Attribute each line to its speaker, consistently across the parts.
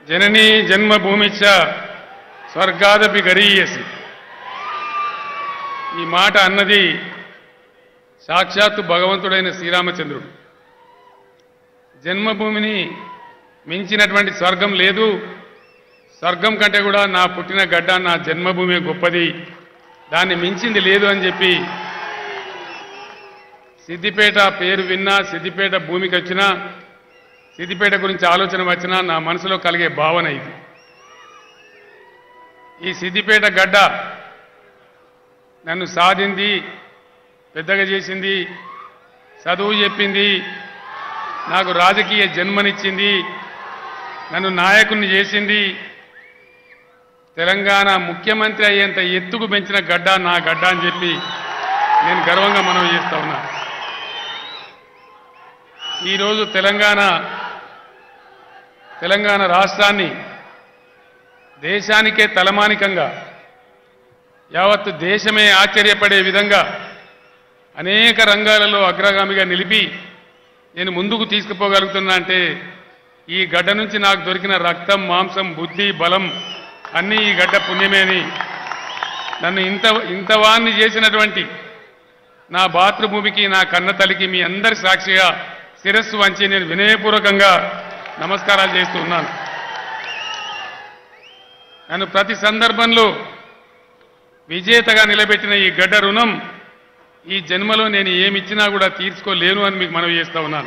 Speaker 1: జననీ జన్మభూమిచ్చ స్వర్గాదపి గరీయసి ఈ మాట అన్నది సాక్షాత్తు భగవంతుడైన శ్రీరామచంద్రుడు జన్మభూమిని మించినటువంటి స్వర్గం లేదు స్వర్గం కంటే కూడా నా పుట్టిన గడ్డ నా జన్మభూమి గొప్పది దాన్ని మించింది లేదు అని చెప్పి సిద్దిపేట పేరు విన్నా సిద్దిపేట భూమికి వచ్చినా సిద్దిపేట గురించి ఆలోచన వచ్చినా నా మనసులో కలిగే భావన ఇది ఈ సిద్దిపేట గడ్డ నన్ను సాధింది పెద్దగా చేసింది చదువు చెప్పింది నాకు రాజకీయ జన్మనిచ్చింది నన్ను నాయకుడిని చేసింది తెలంగాణ ముఖ్యమంత్రి అయ్యేంత ఎత్తుకు పెంచిన గడ్డ నా గడ్డ అని చెప్పి నేను గర్వంగా మనవి చేస్తా ఉన్నా ఈరోజు తెలంగాణ తెలంగాణ రాష్ట్రాన్ని దేశానికే తలమానికంగా యావత్తు దేశమే ఆశ్చర్యపడే విధంగా అనేక రంగాలలో అగ్రగామిగా నిలిపి నేను ముందుకు తీసుకుపోగలుగుతున్నా అంటే ఈ గడ్డ నుంచి నాకు దొరికిన రక్తం మాంసం బుద్ధి బలం అన్నీ ఈ గడ్డ పుణ్యమే అని నన్ను ఇంత ఇంత వాణ్ణి చేసినటువంటి నా మాతృభూమికి నా కన్న తల్లికి మీ అందరి సాక్షిగా శిరస్సు వంచి నేను వినయపూర్వకంగా నమస్కారాలు చేస్తూ ఉన్నాను నన్ను ప్రతి సందర్భంలో విజేతగా నిలబెట్టిన ఈ గడ్డ రుణం ఈ జన్మలో నేను ఏమిచ్చినా కూడా తీర్చుకోలేను అని మీకు మనవి చేస్తా ఉన్నాను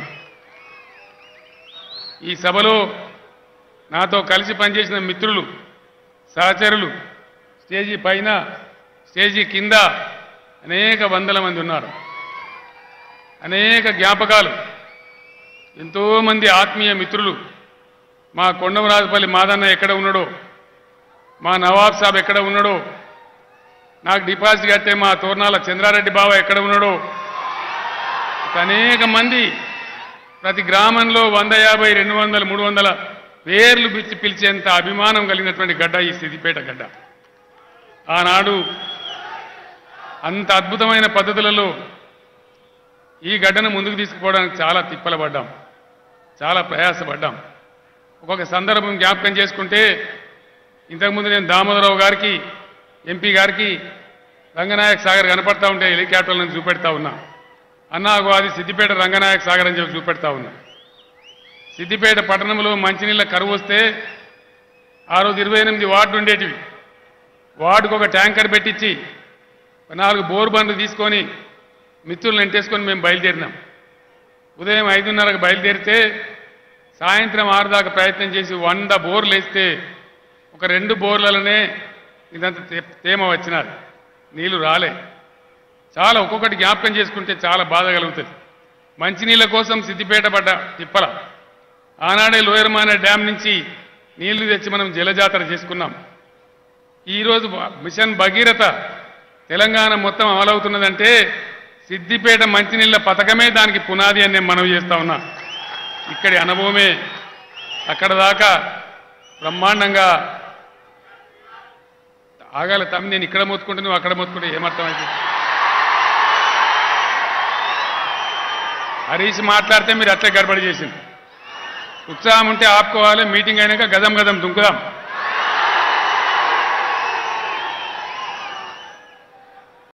Speaker 1: ఈ సభలో నాతో కలిసి పనిచేసిన మిత్రులు సహచరులు స్టేజీ పైన స్టేజీ కింద అనేక వందల మంది ఉన్నారు అనేక జ్ఞాపకాలు ఎంతోమంది ఆత్మీయ మిత్రులు మా కొండమరాజుపల్లి మాదన్న ఎక్కడ ఉన్నాడో మా నవాబ్ సాబ్ ఎక్కడ ఉన్నాడో నాకు డిపాజిట్ కట్టే మా తోర్నాల చంద్రారెడ్డి బావ ఎక్కడ ఉన్నాడో ఇక అనేక మంది ప్రతి గ్రామంలో వంద యాభై రెండు వందల మూడు వందల పేర్లు పిలిచి పిలిచేంత అభిమానం కలిగినటువంటి గడ్డ ఈ సిద్దిపేట గడ్డ ఆనాడు అంత అద్భుతమైన పద్ధతులలో ఈ గడ్డను ముందుకు తీసుకుపోవడానికి చాలా తిప్పల పడ్డాం చాలా ప్రయాసపడ్డాం ఒక్కొక్క సందర్భం జ్ఞాపకం చేసుకుంటే ఇంతకుముందు నేను దామోదరరావు గారికి ఎంపీ గారికి రంగనాయక సాగర్ కనపడతా ఉంటే హెలికాప్టర్ల నుంచి చూపెడతా ఉన్నా అన్నాగో అది సిద్దిపేట రంగనాయక సాగర్ అని చెప్పి చూపెడతా ఉన్నా సిద్దిపేట పట్టణంలో మంచినీళ్ళ కరువు వస్తే ఆ రోజు ఇరవై ఎనిమిది వార్డు ఉండేటివి వార్డుకు ఒక ట్యాంకర్ పెట్టించి నాలుగు బోర్ బండ్లు తీసుకొని మిత్రులను ఎంటేసుకొని మేము బయలుదేరినాం ఉదయం ఐదున్నరకు బయలుదేరితే సాయంత్రం ఆరు దాకా ప్రయత్నం చేసి వంద బోర్లు వేస్తే ఒక రెండు బోర్లలోనే ఇదంతా తే- తేమ వచ్చినారు నీళ్లు రాలే చాలా ఒక్కొక్కటి జ్ఞాపకం చేసుకుంటే చాలా బాధ కలుగుతుంది మంచినీళ్ళ కోసం సిద్దిపేట పడ్డ తిప్పల ఆనాడే లోయర్మాన డ్యామ్ నుంచి నీళ్లు తెచ్చి మనం జలజాతర చేసుకున్నాం ఈరోజు బ- మిషన్ భగీరథ తెలంగాణ మొత్తం అమలవుతున్నదంటే సిద్దిపేట మంచినీళ్ళ పథకమే దానికి పునాది అని నేను మనవి చేస్తా ఉన్నా ఇక్కడి అనుభవమే అక్కడ దాకా బ్రహ్మాండంగా ఆగాలి తమ్మి నేను ఇక్కడ మొత్తుకుంటే నువ్వు అక్కడ మొత్తుకుంటే ఏమర్థమైంది హరీష్ మాట్లాడితే మీరు అట్లే గడబడి చేసింది ఉత్సాహం ఉంటే ఆపుకోవాలి మీటింగ్ అయినాక గదం గదం దుంకుదాం